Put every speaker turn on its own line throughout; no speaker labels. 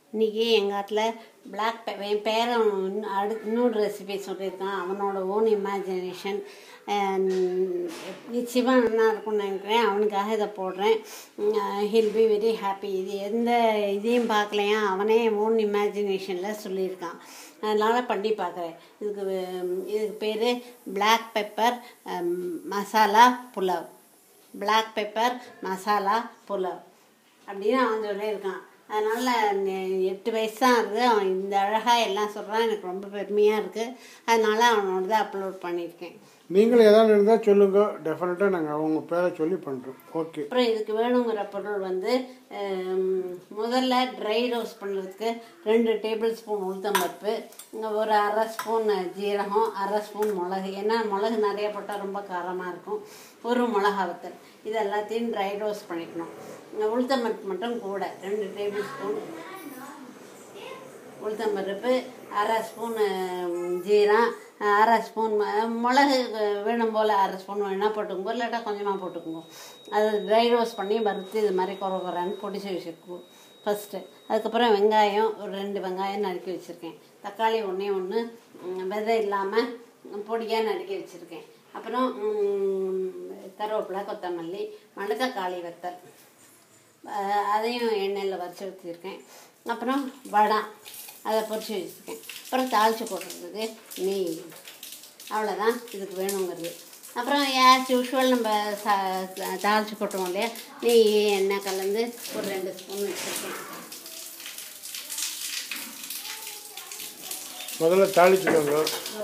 இன்றைக்கி எங்கள் ஆத்தில் பிளாக் பெ என் பேரன் இன்னும் அடு இன்னொரு ரெசிபி சொல்லியிருக்கான் அவனோட ஓன் இமேஜினேஷன் நிச்சயமாக நல்லா இருக்கும்னு நினைக்கிறேன் அவனுக்காக இதை போடுறேன் ஹில் பி வெரி ஹாப்பி இது எந்த இதையும் பார்க்கலையா அவனே ஓன் இமேஜினேஷனில் சொல்லியிருக்கான் அதனால் பண்ணி பார்க்குறேன் இதுக்கு வே- இதுக்கு பேர் black pepper masala pulao black pepper masala pulao அப்படின்னு அவன் சொல்லியிருக்கான் அதனால் எட்டு வயசு தான் இருக்குது அவன் இந்த அழகாக எல்லாம் சொல்கிறான் எனக்கு ரொம்ப பெருமையாக இருக்குது அதனால் அவனோடதை அப்லோட் பண்ணியிருக்கேன்
நீங்களும் ஏதாவது இருந்தால் சொல்லுங்க டெஃபினட்டாக நாங்கள் அவங்க பேரை சொல்லி பண்ணுறோம் ஓகே
அப்புறம் இதுக்கு வேணுங்கிற பொருள் வந்து ஹம், முதல்ல ட்ரை ரோஸ்ட் பண்ணுறதுக்கு ரெண்டு டேபிள் ஸ்பூன் உளுத்தம்பருப்பு இங்கே ஒரு அரை ஸ்பூன் ஜீரகம் அரை ஸ்பூன் மிளகு ஏன்னா மிளகு நிறைய போட்டால் ரொம்ப காரமாக இருக்கும் ஒரு மிளகா வத்தல் இது எல்லாத்தையும் ட்ரை ரோஸ்ட் பண்ணிக்கணும் இந்த உளுத்தம்பருப்பு மட்டும் கூட ரெண்டு டேபிள் ஸ்பூன் உளுத்தம்பருப்பு அரை ஸ்பூன் ஜீரம் அரை ஸ்பூன் ம- மிளகு வேணும் போல் அரை ஸ்பூன் வேணால் போட்டுக்கோங்க இல்லாட்டா கொஞ்சமாக போட்டுக்கோங்க அது ட்ரை ரோஸ்ட் பண்ணி வறுத்து இது மாதிரி குறை குறைன்னு பொடிச்சு வச்சுருக்கோம் ஃபஸ்ட்டு அதுக்கப்புறம் வெங்காயம் ஒரு ரெண்டு வெங்காயம் நறுக்கி வச்சுருக்கேன் தக்காளி ஒன்றே ஒன்று விதை இல்லாமல் பொடியாக நறுக்கி வச்சுருக்கேன் அப்புறம் ம், கருவேப்பிலை கொத்தமல்லி மணத்தக்காளி வத்தல் அஹ் அதையும் எண்ணெயில் வறுத்து வச்சுருக்கேன் அப்புறம் வடை அதை பொரிச்சு வச்சுருக்கேன் அப்புறம் தாளித்து போடுறதுக்கு நெய் அவ்வளோதான் இதுக்கு வேணுங்கிறது அப்புறம் ஆஸ் யூஷுவல் நம்ம சா தாளித்து போட்டுருவோம் இல்லையா நெய் எண்ணெய் கலந்து ஒரு ரெண்டு ஸ்பூன் வச்சுருக்கேன்
முதல்ல தாளிச்சுக்கோங்க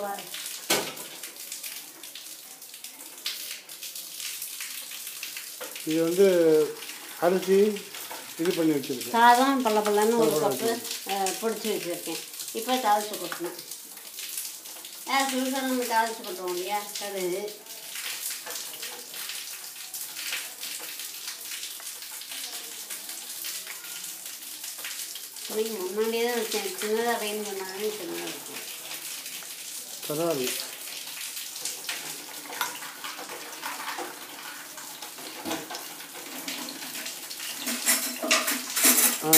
இது வந்து அரிசி இது பண்ணி வச்சுருக்கேன்
சாதம் பல்ல பல்லன்னு ஒரு கப்பு பிடிச்சி வச்சுருக்கேன் இப்போ தாளித்து கொட்டணும் ஆஸ் யூஷுவல் நம்ம தாளித்து கொட்டுவோம் இல்லையா கடுகு நீங்கள் முன்னாடியே தான் வச்சேன் சின்னதாக வேணும் பண்ணாலும் சின்னதாக இருக்கும்
பரவாயில்ல ஆ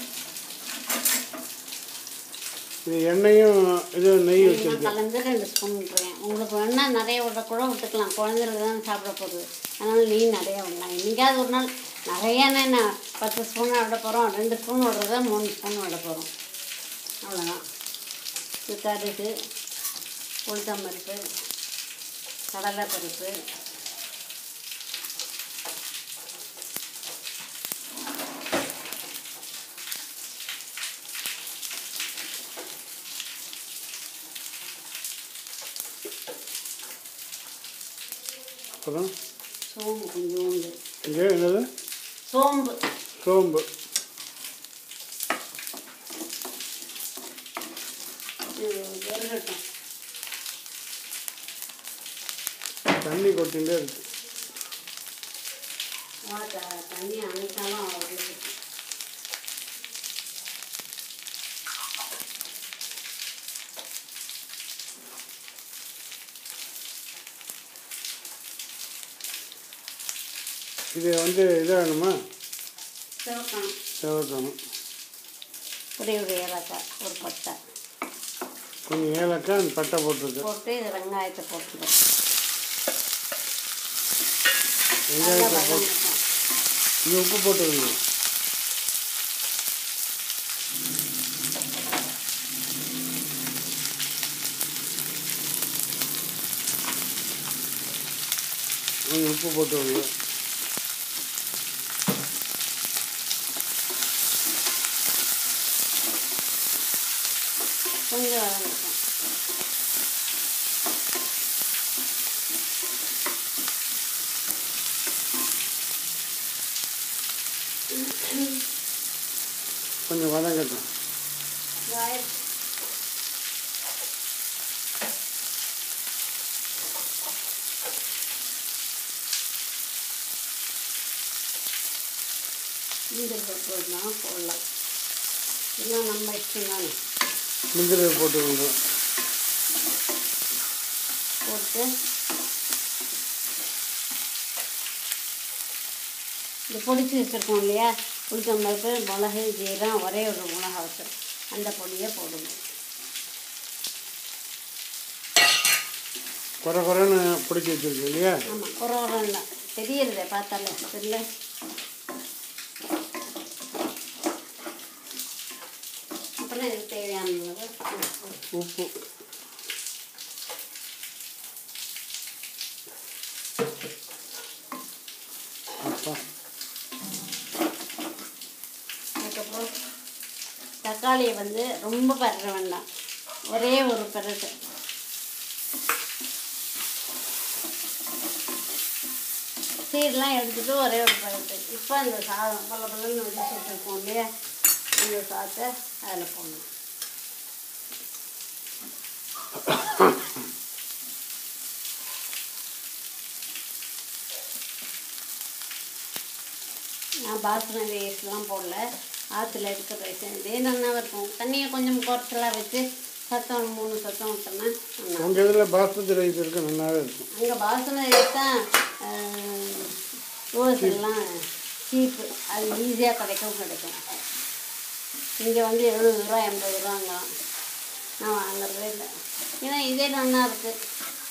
இது எண்ணெயும் இது நெய்
நான்
வச்சுருக்கேன்
கலந்து ரெண்டு ஸ்பூன் விட்டுருவேன் உங்களுக்கு வேணா நிறைய விட கூட விட்டுக்கலாம் குழந்தைகளுக்கு தான் சாப்பிட போகுது அதனால் நெய் நிறைய விடலாம் என்னைக்காவது ஒரு நாள் நிறையானே நான் பத்து ஸ்பூன் விட போகிறோம் ரெண்டு ஸ்பூன் விடுறத மூணு ஸ்பூன் விட போகிறோம் அவ்வளோதான் இது கடுகு உளுத்தம்பருப்பு கடலைப்பருப்பு
அப்புறம்
சோம்பு கொஞ்சோண்டு
இங்கே என்னது
சோம்பு
சோம்பு
இது வெறுகட்டும்
தண்ணி கொட்டிகிட்டே இருக்கு
வாட்டர் தண்ணி அணைக்காமல் அவ்வளோ
இது வந்து இதாகணுமா
சிவக்கணும்
செவக்கணும்
ஒரே ஒரு ஏலக்காய் ஒரு பட்டை
கொஞ்சம் ஏலக்காய் அந்த பட்டை போட்டிருக்கு
போட்டு இது வெங்காயத்தை போட்டுடும்
வெங்காயத்தை போட்டு இது உப்பு போட்டுருங்க கொஞ்சம் உப்பு போட்டுருங்க
கொஞ்சம் வதங்கட்டும்
கொஞ்சம் வதங்கட்டும்
காய- முந்திரி பருப்பு வேணாலும் போடலாம் எல்லாம் நம்ம இஷ்டம் தானே
முந்திரி போட்டுருங்க
போட்டு இது பொடிச்சு வச்சுருக்கோம் இல்லையா உளுத்தம்பருப்பு மிளகு ஜீரம் ஒரே ஒரு மிளகா வச்சு அந்த பொடியை போடணும்
குறை குறைன்னு பிடிச்சி வச்சிருக்கு இல்லையா
ஆமாம் குறை தான் தெரியறதே பார்த்தாலே தெரியல அப்புறம் இது தேவையான அளவு உப்பு.
உப்பு அப்பா
அதுக்கப்புறம் தக்காளியை வந்து ரொம்ப பரட்ட வேண்டாம் ஒரே ஒரு பரட்டு சீடெலாம் எடுத்துட்டு ஒரே ஒரு பரட்டு இப்போ இந்த சாதம் பல்ல பல்லன்னு வச்சு வச்சுருக்கோம் இல்லையா இந்த சாதத்தை அதில் போடணும் நான் பாஸ்மதி ரைஸ்லாம் போடல ஆற்றுல எடுக்கிற ரைஸ் இதே நல்லா இருக்கும் தண்ணியை கொஞ்சம் குறைச்சலாக வச்சு சத்தம் மூணு சத்தம் விட்டோம்னா நல்லா
உங்கள் இதில் பாஸ்மதி ரைஸ் இருக்கு நல்லாவே இருக்கும்
அங்கே பாஸ்மதி ரைஸ் தான் ரோஸ் எல்லாம் சீப்பு அது ஈஸியாக கிடைக்கும் கிடைக்கும் இங்கே வந்து எழுபது ரூபா எண்பது ரூபாங்களாம் நான் வாங்குறதே இல்லை ஏன்னா இதே நல்லா இருக்குது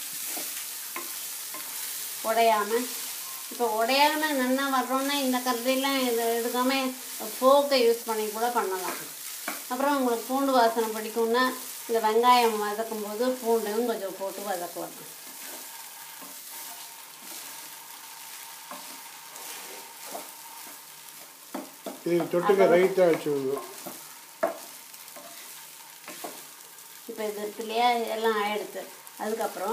உடையாமல் இப்போ உடையாமல் நல்லா வர்றோன்னா இந்த கரண்டிலாம் இதை எடுக்காமல் ஃபோக்கை யூஸ் பண்ணி கூட பண்ணலாம் அப்புறம் உங்களுக்கு பூண்டு வாசனை பிடிக்கும்னா இந்த வெங்காயம் வதக்கும் போது பூண்டையும் கொஞ்சம் போட்டு வதக்குவாங்க
இது தொட்டுக்க ரைட்டாக வச்சு விடுவோம்
இப்போ இது இருக்கு இல்லையா இதெல்லாம் ஆயிடுத்து அதுக்கப்புறம்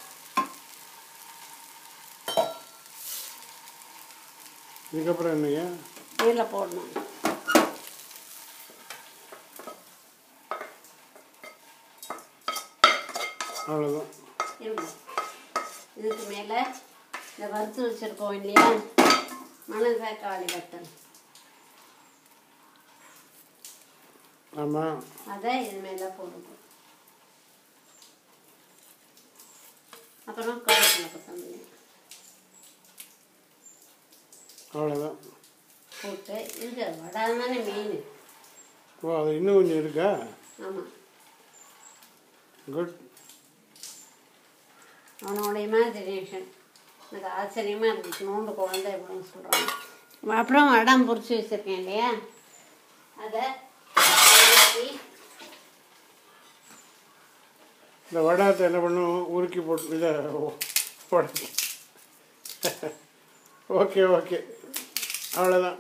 இதுக்கப்புறம் என்னங்க
இதில் போடணும்
அவ்வளோதான்
இருங்க இதுக்கு மேலே இந்த வறுத்து வச்சுருக்கோம் இல்லையா மணத்தக்காளி வத்தல்
ஆமாம்
அதை இது மேலே போடணும் அப்புறம் கருவேப்பிலை கொத்தமல்லி
அவ்வளோதான்
போட்டு இது வடை தானே மெயின்
ஓ அது இன்னும் கொஞ்சம் இருக்கா
ஆமாம்
குட்
அவனோட இமேஜினேஷன் எனக்கு ஆச்சரியமாக இருந்துச்சு நோண்டு குழந்தை எப்படின்னு சொல்கிறாங்க அப்புறம் வடம் பொரிச்சு வச்சுருக்கேன் இல்லையா அதை ஊற்றி
இந்த வடாத்தை என்ன பண்ணும் உருக்கி போட்டு இதை உடச்சி ஓகே ஓகே அவ்வளோதான்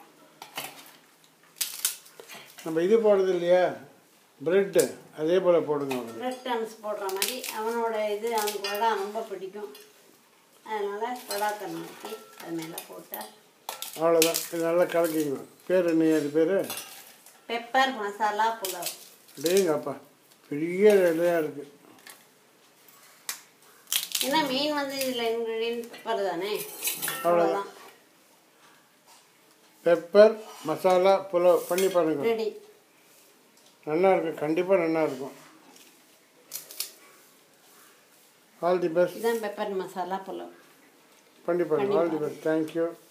நம்ம இது போடுறது இல்லையா ப்ரெட்டு அதே போல் போடுங்க அவனுக்கு
பிரெட் டான்ஸ் போடுற மாதிரி அவனோட இது அவனுக்கு வடை ரொம்ப பிடிக்கும் அதனால் வடாத்தை மாற்றி அது மேலே போட்டால்
அவ்வளோதான் இது நல்லா கலக்கிங்க பேர் என்ன அது பேர்
பெப்பர் மசாலா புலாவ்
டேங்க அப்பா பெரிய இலையாக இருக்குது
ஏன்னா மெயின் வந்து இதில் இன்க்ரீடியன்ட் பெப்பர் தானே
அவ்வளவுதான். பெப்பர் மசாலா புலாவ் பண்ணி பாருங்க
ரெடி
நல்லா இருக்கும் கண்டிப்பாக நல்லா இருக்கும் ஆல் தி பெஸ்ட்
இதுதான் பெப்பர் மசாலா புலாவ்
பண்ணி பாருங்க ஆல் தி பெஸ்ட் தேங்க்யூ